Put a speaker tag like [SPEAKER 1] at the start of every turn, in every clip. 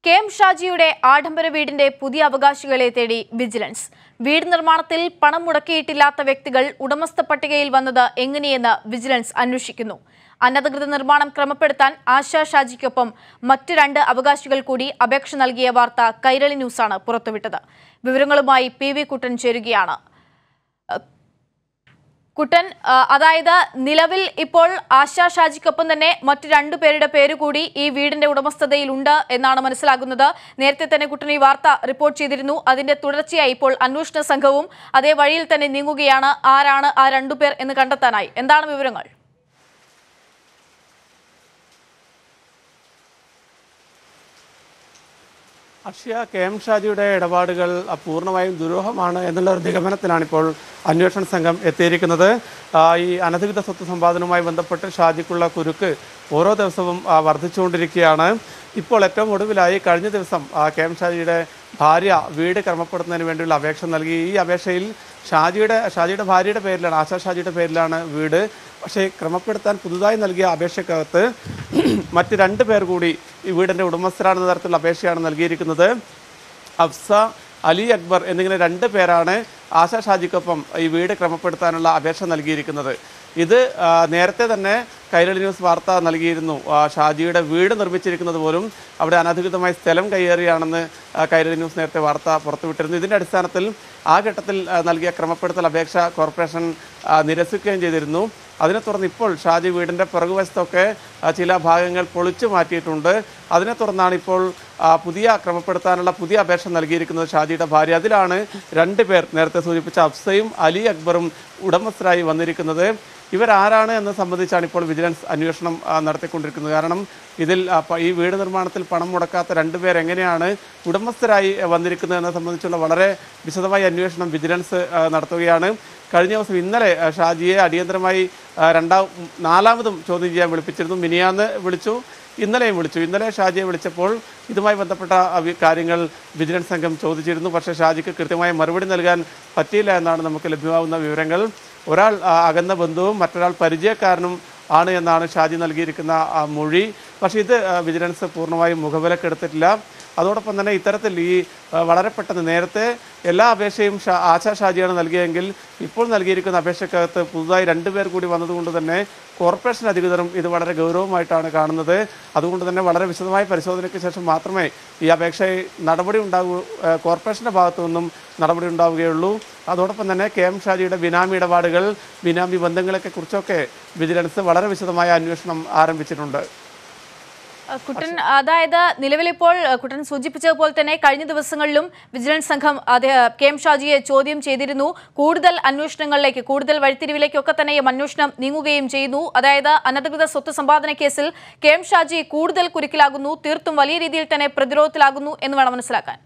[SPEAKER 1] K M ഷാജിയുടെ ആഡംബര വീടിന്റെ പുതിയ അവകാശികളെ തേടി വിജിലൻസ് വീട് നിർമ്മാണത്തിൽ പണം മുടക്കിയിട്ടില്ലാത്ത വ്യക്തികൾ ഉടമസ്ഥ പട്ടികയിൽ വന്നത് എങ്ങനെയെന്ന് വിജിലൻസ് അന്വേഷിക്കുന്നു അനധികൃത നിർമ്മാണം ക്രമപ്പെടുത്താൻ ആശാ ഷാജിക്കൊപ്പം മറ്റ് രണ്ട് അവകാശികൾ കൂടി അപേക്ഷ നൽകിയ വാർത്ത കൈരളി ന്യൂസാണ് പുറത്തുവിട്ടത് വിവരങ്ങളുമായി പി വി കുട്ടൻ ചേരുകയാണ് കുട്ടൻ ആ, അതായത് നിലവിൽ ഇപ്പോൾ ആശാ ഷാജിക്കൊപ്പം തന്നെ മറ്റു രണ്ടു പേരുടെ പേര് കൂടി ഈ വീടിന്റെ ഉടമസ്ഥതയിലുണ്ട് എന്നാണ് മനസ്സിലാകുന്നത് നേരത്തെ തന്നെ കുട്ടൻ ഈ വാർത്ത റിപ്പോർട്ട് ചെയ്തിരുന്നു അതിന്റെ തുടർച്ചയായി ഇപ്പോൾ അന്വേഷണ സംഘവും അതേ വഴിയിൽ തന്നെ നീങ്ങുകയാണ് ആരാണ് ആ രണ്ടുപേർ എന്ന് കണ്ടെത്താനായി എന്താണ് വിവരങ്ങൾ
[SPEAKER 2] അക്ഷയ കെ എം ഷാജിയുടെ ഇടപാടുകൾ പൂർണ്ണമായും ദുരൂഹമാണ് എന്നുള്ള ഒരു നിഗമനത്തിലാണ് ഇപ്പോൾ അന്വേഷണ സംഘം എത്തിയിരിക്കുന്നത് ആ, ഈ അനധികൃത സ്വത്ത് സമ്പാദനവുമായി ബന്ധപ്പെട്ട് ഷാജിക്കുള്ള കുരുക്ക് ഓരോ ദിവസവും ആ, വർദ്ധിച്ചുകൊണ്ടിരിക്കുകയാണ് ഇപ്പോൾ ഏറ്റവും ഒടുവിലായി കഴിഞ്ഞ ദിവസം ആ, കെ എം ഷാജിയുടെ ഭാര്യ വീട് ക്രമപ്പെടുത്തുന്നതിന് വേണ്ടിയുള്ള അപേക്ഷ നൽകി ഈ അപേക്ഷയിൽ ഷാജിയുടെ ഷാജിയുടെ ഭാര്യയുടെ പേരിലാണ് ആശാ ഷാജിയുടെ പേരിലാണ് വീട് പക്ഷേ ക്രമപ്പെടുത്താൻ പുതുതായി നൽകിയ അപേക്ഷക്കകത്ത് മറ്റ് രണ്ട് പേർ കൂടി ഈ വീടിൻ്റെ ഉടമസ്ഥരാണെന്ന തരത്തിലുള്ള അപേക്ഷയാണ് നൽകിയിരിക്കുന്നത് അഫ്സ അലി അക്ബർ എന്നിങ്ങനെ രണ്ട് പേരാണ് ആശാ ഷാജിക്കൊപ്പം ഈ വീട് ക്രമപ്പെടുത്താനുള്ള അപേക്ഷ നൽകിയിരിക്കുന്നത് ഇത് ആ, നേരത്തെ തന്നെ കൈരളി ന്യൂസ് വാർത്ത നൽകിയിരുന്നു ആ, ഷാജിയുടെ വീട് നിർമ്മിച്ചിരിക്കുന്നത് പോലും അവിടെ അനധികൃതമായി സ്ഥലം കയ്യേറിയാണെന്ന് ആ, കൈരളി ന്യൂസ് നേരത്തെ വാർത്ത പുറത്തുവിട്ടിരുന്നു ഇതിൻ്റെ അടിസ്ഥാനത്തിൽ ആ ഘട്ടത്തിൽ ആ, നൽകിയ ക്രമപ്പെടുത്തൽ അപേക്ഷ കോർപ്പറേഷൻ ആ, നിരസിക്കുകയും ചെയ്തിരുന്നു അതിനെ തുടർന്ന് ഇപ്പോൾ ഷാജി വീടിൻ്റെ പിറകുവശത്തൊക്കെ ആ, ചില ഭാഗങ്ങൾ പൊളിച്ചു മാറ്റിയിട്ടുണ്ട് അതിനെ തുടർന്നാണ് ഇപ്പോൾ ആ, പുതിയ ക്രമപ്പെടുത്താനുള്ള പുതിയ അപേക്ഷ നൽകിയിരിക്കുന്നത് ഷാജിയുടെ ഭാര്യ അതിലാണ് രണ്ട് പേർ നേരത്തെ സൂചിപ്പിച്ച അഫ്സയും അലി അക്ബറും ഉടമസ്ഥരായി വന്നിരിക്കുന്നത് ഇവരാരാണ് എന്ന് സംബന്ധിച്ചാണ് ഇപ്പോൾ വിജിലൻസ് അന്വേഷണം ആ, നടത്തിക്കൊണ്ടിരിക്കുന്നത് കാരണം ഇതിൽ ആ, പ- ഈ വീട് നിർമ്മാണത്തിൽ പണം മുടക്കാത്ത രണ്ടുപേർ എങ്ങനെയാണ് ഉടമസ്ഥരായി ആ, വന്നിരിക്കുന്നത് എന്നത് സംബന്ധിച്ചുള്ള വളരെ വിശദമായ അന്വേഷണം വിജിലൻസ് ആ, നടത്തുകയാണ് കഴിഞ്ഞ ദിവസം ഇന്നലെ ആ, ഷാജിയെ അടിയന്തരമായി ആ, രണ്ടാം നാലാമതും ചോദ്യം ചെയ്യാൻ വിളിപ്പിച്ചിരുന്നു മിനിയാന്ന് വിളിച്ചു ഇന്നലെയും വിളിച്ചു ഇന്നലെ ഷാജിയെ വിളിച്ചപ്പോൾ ഇതുമായി ബന്ധപ്പെട്ട അവി- കാര്യങ്ങൾ വിജിലൻസ് സംഘം ചോദിച്ചിരുന്നു പക്ഷേ ഷാജിക്ക് കൃത്യമായ മറുപടി നൽകാൻ പറ്റിയില്ല എന്നാണ് നമുക്ക് ലഭ്യമാവുന്ന വിവരങ്ങൾ ഒരാൾ ആ, അകന്ന ബന്ധുവും മറ്റൊരാൾ പരിചയക്കാരനും ആണ് എന്നാണ് ഷാജി നൽകിയിരിക്കുന്ന ആ, മൊഴി പക്ഷേ ഇത് ആ, വിജിലൻസ് പൂർണ്ണമായും മുഖവിലക്കെടുത്തിട്ടില്ല അതോടൊപ്പം തന്നെ ഇത്തരത്തിൽ ഈ ആ, വളരെ പെട്ടെന്ന് നേരത്തെ എല്ലാ അപേക്ഷയും ഷാ ആശാ ഷാജിയാണ് നൽകിയെങ്കിൽ ഇപ്പോൾ നൽകിയിരിക്കുന്ന അപേക്ഷക്കകത്ത് പുതുതായി രണ്ടുപേർ കൂടി വന്നതുകൊണ്ട് തന്നെ കോർപ്പറേഷൻ അധികൃതരും ഇത് വളരെ ഗൗരവമായിട്ടാണ് കാണുന്നത് അതുകൊണ്ട് തന്നെ വളരെ വിശദമായ പരിശോധനയ്ക്ക് ശേഷം മാത്രമേ ഈ അപേക്ഷ നടപടി ഉണ്ടാകൂ ആ, കോർപ്പറേഷൻ്റെ ഭാഗത്തു നിന്നും നടപടി ഉണ്ടാവുകയുള്ളൂ അതോടൊപ്പം തന്നെ കെ എം ഷാജിയുടെ ബിനാമി ഇടപാടുകൾ ബിനാമി ബന്ധങ്ങളെയൊക്കെ കുറിച്ചൊക്കെ വിജിലൻസ് വളരെ വിശദമായ അന്വേഷണം ആരംഭിച്ചിട്ടുണ്ട്
[SPEAKER 1] ആ, കുട്ടൻ അതായത് നിലവിലിപ്പോൾ ആ, കുട്ടൻ സൂചിപ്പിച്ചതുപോലെ തന്നെ കഴിഞ്ഞ ദിവസങ്ങളിലും വിജിലൻസ് സംഘം അതേ കെ എം ഷാജിയെ ചോദ്യം ചെയ്തിരുന്നു കൂടുതൽ അന്വേഷണങ്ങളിലേക്ക് കൂടുതൽ വഴിത്തിരിവിലേക്കൊക്കെ തന്നെയും അന്വേഷണം നീങ്ങുകയും ചെയ്യുന്നു അതായത് അനധികൃത സ്വത്ത് സമ്പാദന കേസിൽ കെ എം ഷാജി കൂടുതൽ കുരുക്കിലാകുന്നു തീർത്തും വലിയ രീതിയിൽ തന്നെ പ്രതിരോധത്തിലാകുന്നു എന്ന് വേണം മനസ്സിലാക്കാൻ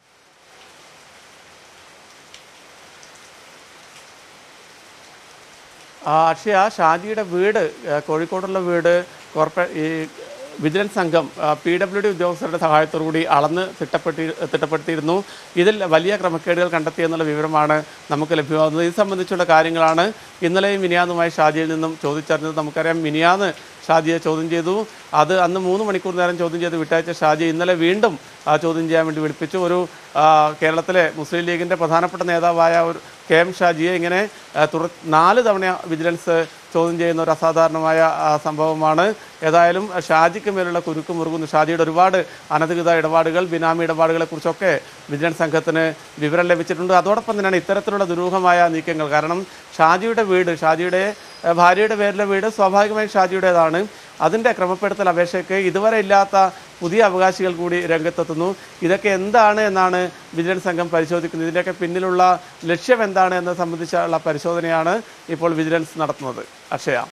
[SPEAKER 2] ആ, അക്ഷയ ഷാജിയുടെ വീട് ആ, കോഴിക്കോടുള്ള വീട് കോർപ്പറേ ഈ വിജിലൻസ് സംഘം പി ഡബ്ല്യു ഡി ഉദ്യോഗസ്ഥരുടെ സഹായത്തോടു കൂടി അളന്ന് തിട്ടപ്പെട്ടി തിട്ടപ്പെടുത്തിയിരുന്നു ഇതിൽ വലിയ ക്രമക്കേടുകൾ കണ്ടെത്തിയെന്നുള്ള വിവരമാണ് നമുക്ക് ലഭ്യമാകുന്നത് ഇത് സംബന്ധിച്ചുള്ള കാര്യങ്ങളാണ് ഇന്നലെയും മിനിയാന്നുമായി ഷാജിയിൽ നിന്നും ചോദിച്ചറിഞ്ഞത് നമുക്കറിയാം മിനിയാന്ന് ഷാജിയെ ചോദ്യം ചെയ്തു അത് അന്ന് മൂന്ന് മണിക്കൂർ നേരം ചോദ്യം ചെയ്ത് വിട്ടയച്ച ഷാജി ഇന്നലെ വീണ്ടും ആ, ചോദ്യം ചെയ്യാൻ വേണ്ടി വിളിപ്പിച്ചു ഒരു ആ, കേരളത്തിലെ മുസ്ലിം ലീഗിൻ്റെ പ്രധാനപ്പെട്ട നേതാവായ ഒരു കെ എം ഷാജിയെ ഇങ്ങനെ ആ, തുടർ നാല് തവണ വിജിലൻസ് ചോദ്യം ചെയ്യുന്ന ഒരു അസാധാരണമായ ആ, സംഭവമാണ് ഏതായാലും ഷാജിക്ക് മേലുള്ള കുരുക്ക് മുറുകുന്നു ഷാജിയുടെ ഒരുപാട് അനധികൃത ഇടപാടുകൾ ബിനാമി ഇടപാടുകളെ കുറിച്ചൊക്കെ വിജിലൻസ് സംഘത്തിന് വിവരം ലഭിച്ചിട്ടുണ്ട് അതോടൊപ്പം തന്നെയാണ് ഇത്തരത്തിലുള്ള ദുരൂഹമായ നീക്കങ്ങൾ കാരണം ഷാജിയുടെ വീട് ഷാജിയുടെ ആ, ഭാര്യയുടെ പേരിലെ വീട് സ്വാഭാവികമായും ഷാജിയുടേതാണ് അതിൻ്റെ ക്രമപ്പെടുത്തൽ അപേക്ഷയ്ക്ക് ഇതുവരെ ഇല്ലാത്ത പുതിയ അവകാശികൾ കൂടി രംഗത്തെത്തുന്നു ഇതൊക്കെ എന്താണ് എന്നാണ് വിജിലൻസ് സംഘം പരിശോധിക്കുന്നത് ഇതിൻ്റെയൊക്കെ പിന്നിലുള്ള ലക്ഷ്യം എന്താണ് എന്നത് സംബന്ധിച്ചുള്ള പരിശോധനയാണ് ഇപ്പോൾ വിജിലൻസ് നടത്തുന്നത് അക്ഷയ